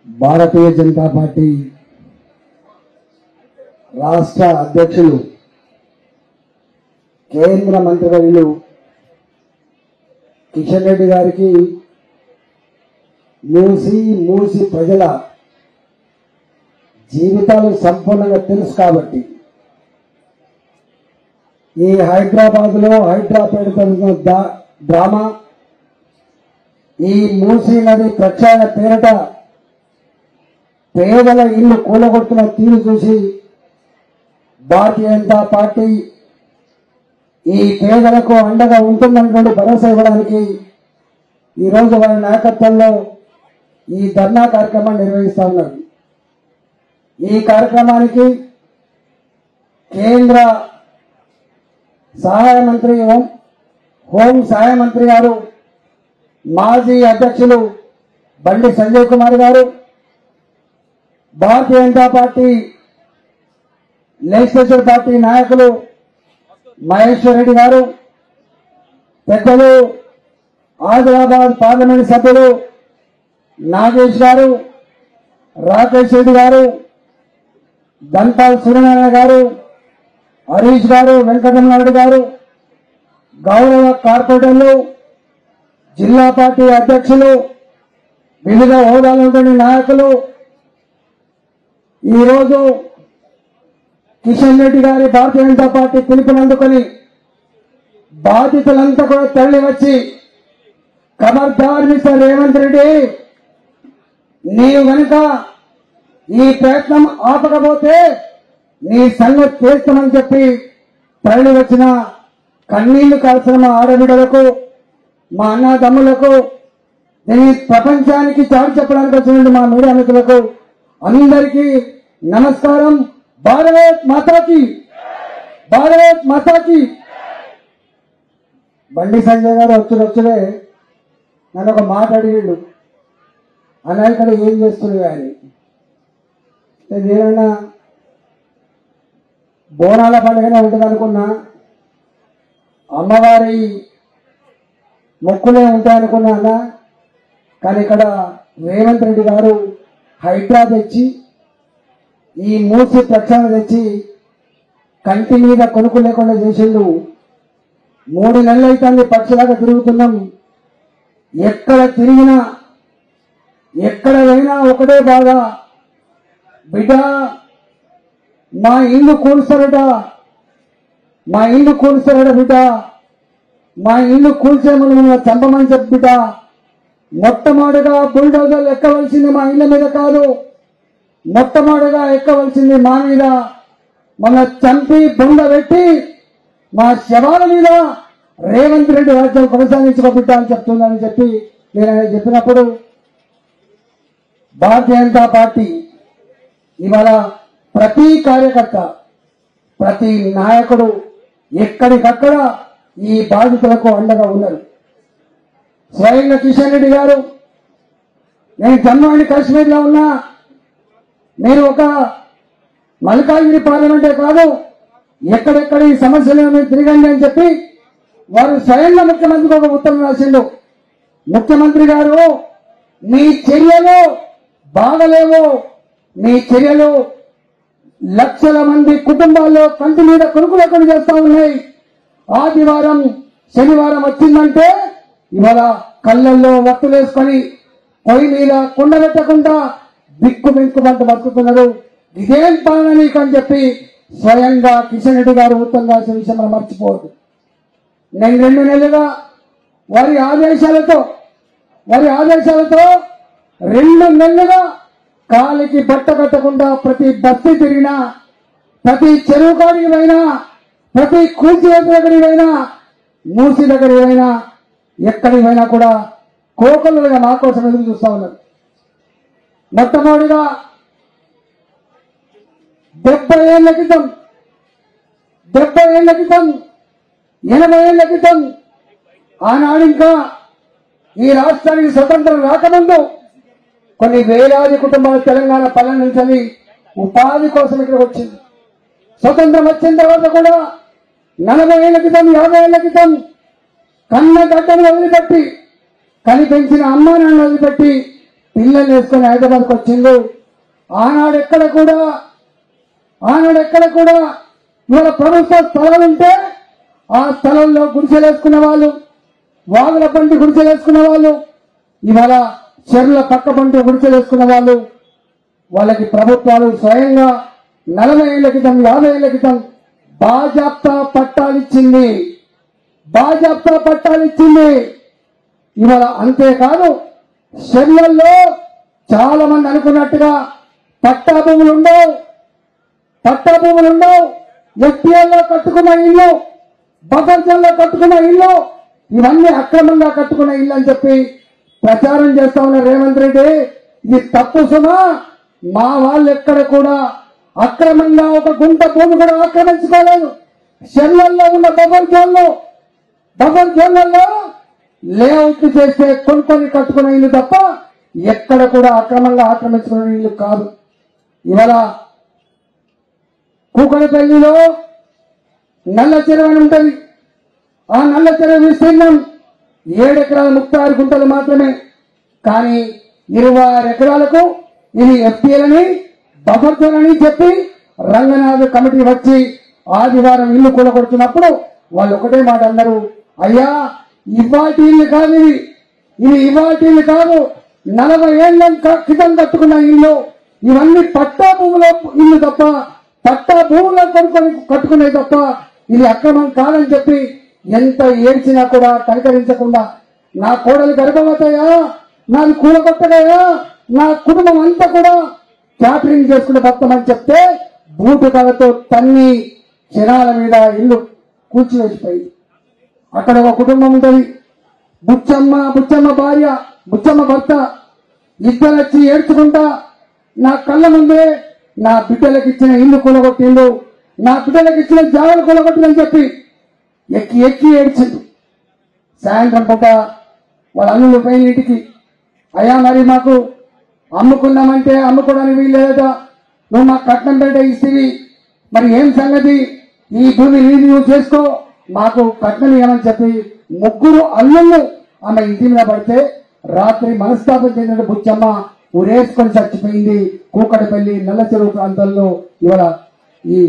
భారతీయ Janata party రాష్ట్ర అధ్యక్షులు కేంద్ర మంత్రివర్యులు కిషన్ రెడ్డి గారికి మూసి మూసి ప్రజల జీవితాలు సంపూర్ణంగా తెలుసు కాబట్టి ఈ హైదరాబాద్ లో హైదరాబాద్ జరుగుతున్న దా- డ్రామా ఈ మూసీ నది ప్రక్షాళన పేరిట పేదల ఇల్లు కూలగొడుతున్న తీరు చూసి భారతీయ జనతా పార్టీ ఈ పేదలకు అండగా ఉంటుందన్నటువంటి భరోసా ఇవ్వడానికి ఈరోజు వారి నాయకత్వంలో ఈ ధర్నా కార్యక్రమాన్ని నిర్వహిస్తా ఉన్నారు ఈ కార్యక్రమానికి కేంద్ర సహాయ మంత్రి హోం హోం సహాయ మంత్రి గారు మాజీ అధ్యక్షులు బండి Sanjay Kumar garu Bharatiya Janata party legislature party నాయకులు మహేశ్వర్ రెడ్డి గారు పెద్దలు ఆదిలాబాద్ పార్లమెంట్ సభ్యులు నాగేష్ గారు రాకేష్ రెడ్డి గారు దంతాల్ సూర్యనారాయణ గారు హరీష్ గారు వెంకటరమణారెడ్డి గారు గౌరవ కార్పొరేటర్లు జిల్లా పార్టీ అధ్యక్షులు వివిధ హోదాలో ఉన్నటువంటి నాయకులు ఈరోజు కిషన్ రెడ్డి గారి భారతీయ జనతా పార్టీ పిలుపునందుకొని బాధితులంతా కూడా తరలి వచ్చి ఖబర్దార్ మిస్టర్ రేవంత్ రెడ్డి నీవు గనుక ఈ ప్రయత్నం ఆపకపోతే నీ సంగతి చేస్తామని చెప్పి తరలి వచ్చిన కన్నీళ్లు కాల్సిన మా ఆడబిడ్డలకు మా అన్నదమ్ములకు నేను ఈ ప్రపంచానికి చాటు చెప్పడానికి వచ్చిన మా మీడియా మిత్రులకు అందరికీ నమస్కారం భారత్ మాతాకి భారత్ మాతాకి బండి సంజయ్ గారు వచ్చుడు వచ్చుడే నన్ను ఒక మాట అడిగిండు అన్న ఇక్కడ ఏం చేస్తున్నావు అని అంటే నేనన్నా బోనాల పండుగనే ఉంటుంది అనుకున్నా అమ్మవారి మొక్కులే ఉంటాయి అనుకున్నా అన్న కానీ ఇక్కడ రేవంత్ రెడ్డి గారు హైడ్రా తెచ్చి ఈ మూసి ప్రక్షాళన తెచ్చి కంటి మీద కొనుక్కు లేకుండా చేసిండు మూడు నెలలు అయితే పక్షులాగా తిరుగుతున్నాం ఎక్కడ తిరిగినా ఎక్కడ పోయినా ఒకటే బాధ బిడ్డ మా ఇల్లు కూల్స్తారట మా ఇల్లు కూల్స్తారట బిడ్డ మా ఇల్లు కూల్చేమని మేము చంపమని చెప్పి బిడ్డ మొట్టమొదటిగా బుల్డోజర్లు ఎక్కవలసింది మా ఇళ్ళ మీద కాదు మొట్టమొదటిగా ఎక్కవలసింది మా మీద మన చంపి బొండ పెట్టి మా శవాల మీద రేవంత్ రెడ్డి రాజ్యం కొనసాగించుకోబిడ్డా అని చెప్తుందని చెప్పి నేను ఆయన చెప్పినప్పుడు భారతీయ జనతా పార్టీ ఇవాళ ప్రతి కార్యకర్త ప్రతి నాయకుడు ఎక్కడికక్కడ ఈ బాధితులకు అండగా ఉన్నారు స్వయంగా కిషన్ రెడ్డి గారు నేను జమ్మూ అండ్ కాశ్మీర్ లో ఉన్నా మీరు ఒక మల్కాజ్గిరి పార్లమెంటే కాదు ఎక్కడెక్కడ ఈ సమస్యలను మీరు తిరగండి అని చెప్పి వారు స్వయంగా ముఖ్యమంత్రికి ఒక ఉత్తరం రాసిండు ముఖ్యమంత్రి గారు మీ చర్యలు బాగలేవు మీ చర్యలు లక్షల మంది కుటుంబాల్లో కంటి మీద కొనుక్కు లేకుండా చేస్తా ఉన్నాయి ఆదివారం శనివారం వచ్చిందంటే ఇవాళ కళ్ళల్లో వత్తులేసుకొని పొయ్యి మీద కుండ పెట్టకుండా దిక్కు మెంకుమంటూ బతుకుతున్నారు ఇదేం పాలన నీకు అని చెప్పి స్వయంగా కిషన్ రెడ్డి గారు ఉత్తరం రాసిన విషయం మనం మర్చిపోవద్దు నేను రెండు నెలలుగా వారి ఆదేశాలతో వారి ఆదేశాలతో రెండు నెలలుగా కాలికి బట్ట కట్టకుండా ప్రతి బస్తీ తిరిగినా ప్రతి చెరువు కాడికి పోయినా ప్రతి కూల్చివేత దగ్గరికి పోయినా మూసి దగ్గరికి పోయినా ఎక్కడికి పోయినా కూడా కోకలుగా మా కోసం ఎదురు చూస్తా ఉన్నారు మొట్టమొదటిగా డెబ్బై ఏళ్ల క్రితం డెబ్బై ఏళ్ల క్రితం ఎనభై ఏళ్ల క్రితం ఆనాడు ఇంకా ఈ రాష్ట్రానికి స్వతంత్రం రాకముందు కొన్ని వేలాది కుటుంబాలు తెలంగాణ పల్లె నుంచి ఉపాధి కోసం ఇక్కడికి వచ్చింది స్వతంత్రం వచ్చిన తర్వాత కూడా నలభై ఏళ్ల క్రితం యాభై ఏళ్ల క్రితం కన్న గడ్డను వదిలిపెట్టి కనిపించిన అమ్మా నాన్న వదిలిపెట్టి పిల్లల్ని వేసుకొని హైదరాబాద్కి వచ్చిండు ఆనాడు ఎక్కడ కూడా ఆనాడు ఎక్కడ కూడా ఇవాళ ప్రభుత్వ స్థలాలు ఉంటే ఆ స్థలంలో గుడిసెలు వేసుకున్న వాళ్ళు వాగుల పంటి గుడిసెలు వేసుకున్న వాళ్ళు ఇవాళ చెరువుల పక్క పంటి గుడిసెలు వేసుకున్న వాళ్ళు వాళ్ళకి ప్రభుత్వాలు స్వయంగా నలభై ఏళ్ల క్రితం యాభై ఏళ్ల క్రితం బాజాప్తా పట్టాలిచ్చింది బాజాప్తా పట్టాలిచ్చింది ఇవాళ అంతేకాదు షెర్లల్లో చాలా మంది అనుకున్నట్టుగా పట్టా భూములు ఉండవు పట్టా భూములు ఉండవు ఎఫ్టీఎల్లో కట్టుకున్న ఇల్లు బఫర్ జోన్లో కట్టుకున్న ఇల్లు ఇవన్నీ అక్రమంగా కట్టుకున్న ఇల్లు అని చెప్పి ప్రచారం చేస్తా ఉన్న రేవంత్ రెడ్డి ఇది తప్పు సుమా మా వాళ్ళు ఎక్కడ కూడా అక్రమంగా ఒక గుంట భూమి కూడా ఆక్రమించుకోలేదు షెర్లల్లో ఉన్న బఫర్ జోన్లు బఫర్ జోన్లలో లేఅవుట్ చేస్తే కొనుక్కొని కట్టుకునే ఇల్లు తప్ప ఎక్కడ కూడా అక్రమంగా ఆక్రమించుకునే ఇల్లు కాదు ఇవాళ కూకడపల్లిలో నల్ల చెరువు అని ఉంటుంది ఆ నల్ల చెరువు విస్తీర్ణం ఏడు ఎకరాల ముప్పై ఆరు గుంటలు మాత్రమే కానీ ఇరవై ఆరు ఎకరాలకు ఇది ఎఫ్టీఎలని బఫర్ జోన్ అని చెప్పి రంగనాథ్ కమిటీ వచ్చి ఆదివారం ఇల్లు కూలగొడుతున్నప్పుడు వాళ్ళు ఒకటే మాట అన్నారు అయ్యా ఇవాటి ఇల్లు కాదు ఇది ఇది ఇవాటి ఇల్లు కాదు నలభై ఏళ్ళ క- క్రితం కట్టుకున్న ఇల్లు ఇవన్నీ పట్టా భూముల ఇల్లు తప్ప పట్టా భూముల కొనుక్కొని కట్టుకునేది తప్ప ఇది అక్రమం కాదని చెప్పి ఎంత ఏడ్చినా కూడా కనికరించకుండా నా కోడలు గర్భవతయా నాది కూలగొట్టగయా నా కుటుంబం అంతా కూడా క్యాటరింగ్ చేసుకుని బతకమని చెప్తే బూటు కలతో తన్ని క్షణాల మీద ఇల్లు కూల్చివేసిపోయింది అక్కడ ఒక కుటుంబం ఉంటుంది బుచ్చమ్మ బుచ్చమ్మ భార్య బుచ్చమ్మ భర్త ఇద్దరు వచ్చి ఏడ్చుకుంటా నా కళ్ళ ముందే నా బిడ్డలకు ఇచ్చిన ఇల్లు కూలగొట్టిండు నా బిడ్డలకు ఇచ్చిన జాగలు కూలగొట్టిందని చెప్పి ఎక్కి ఎక్కి ఏడ్చిండు సాయంత్రం పూట వాళ్ళ అల్లుళ్ళు పోయిన ఇంటికి అయ్యా మరి మాకు అమ్ముకుందామంటే అమ్ముకోవడానికి వీల్లేదా నువ్వు మాకు కట్నం పెట్టే ఇస్తుంది మరి ఏం సంగతి ఈ భూమి నీది నువ్వు చేసుకో మాకు కట్నం ఇవ్వమని చెప్పి ముగ్గురు అల్లుళ్ళు ఆమె ఇంటి మీద పడితే రాత్రి మనస్తాపం చెందిన బుచ్చమ్మ ఉరేసుకొని చచ్చిపోయింది కూకటపల్లి నల్ల చెరువు ప్రాంతంలో ఇవాళ ఈ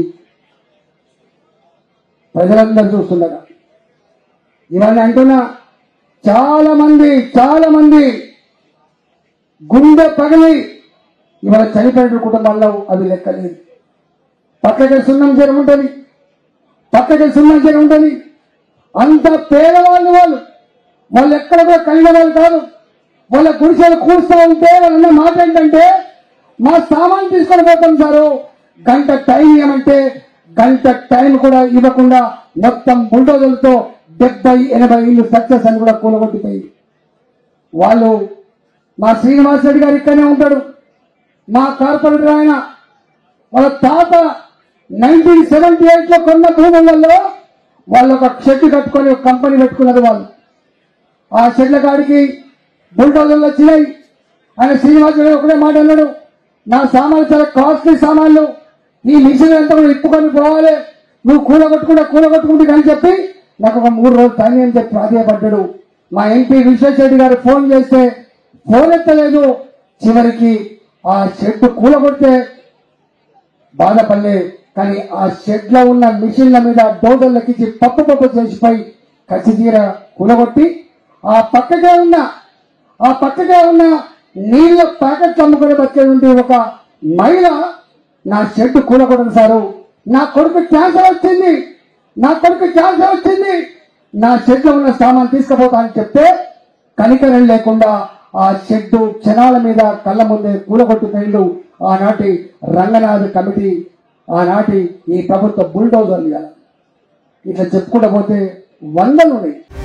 ప్రజలందరూ చూస్తుండగా ఇవన్నీ అంటున్నా చాలా మంది చాలా మంది గుండె పగిలి ఇవాళ చనిపోయిన కుటుంబాల్లో అది లెక్కలేదు పక్కకి సున్నం చెరువు ఉంటుంది పక్కకి సున్నం చెరువు ఉంటుంది అంత పేదవాళ్ళు వాళ్ళు వాళ్ళు ఎక్కడ కూడా కలిగిన వాళ్ళు కాదు వాళ్ళ గుడిసెలు కూర్చో ఉంటే వాళ్ళన్న మాట ఏంటంటే మా సామాన్ తీసుకొని పోతాం సారు గంట టైం ఇవ్వమంటే గంట టైం కూడా ఇవ్వకుండా మొత్తం బుల్డోజర్లతో డెబ్బై ఎనభై ఇల్లు సక్సెస్ అని కూడా కూలగొట్టిపోయింది వాళ్ళు మా శ్రీనివాస్ రెడ్డి గారు ఇక్కడనే ఉంటాడు మా కార్పొరేటర్ ఆయన వాళ్ళ తాత నైన్టీన్ సెవెంటీ ఎయిట్ లో కొన్న భూములలో వాళ్ళు ఒక షెడ్ కట్టుకొని ఒక కంపెనీ పెట్టుకున్నారు వాళ్ళు ఆ షెడ్ల కాడికి బుల్డోజర్లు వచ్చినాయి ఆయన శ్రీనివాస్ రెడ్డి ఒకటే మాట అన్నాడు నా సామాన్లు చాలా కాస్ట్లీ సామాన్లు ఈ మిషన్ అంతా కూడా ఇప్పుకొని పోవాలి నువ్వు కూలగొట్టుకుంటా కూలగొట్టుకుంటే కానీ చెప్పి నాకు ఒక మూడు రోజులు టైం అని చెప్పి ప్రాధాయపడ్డాడు మా ఎంపీ విశ్వేశ్వరరెడ్డి గారు ఫోన్ చేస్తే ఫోన్ ఎత్తలేదు చివరికి ఆ షెడ్ కూలగొడితే బాధపడలే కానీ ఆ షెడ్ లో ఉన్న మిషన్ల మీద డోదర్లకిచ్చి పప్పు పప్పు చేసిపోయి కసితీర కూలగొట్టి ఆ పక్కకే ఉన్న ఆ పక్కకే ఉన్న నీళ్ళ ప్యాకెట్లు అమ్ముకునే బతికేటువంటి ఒక మహిళ నా షెడ్ కూలగొట్టను సారు నా కొడుకు క్యాన్సర్ వచ్చింది నా కొడుకు క్యాన్సర్ వచ్చింది నా షెడ్ లో ఉన్న సామాన్ తీసుకుపోతా అని చెప్తే కనికరం లేకుండా ఆ షెడ్డు క్షణాల మీద కళ్ళ ముందే కూలగొట్టుకెళ్ళు ఆనాటి రంగనాథ్ కమిటీ ఆనాటి ఈ ప్రభుత్వ బుల్డోజర్లు ఇవాళ. ఇట్లా చెప్పుకుంటూ పోతే వందలు ఉన్నాయి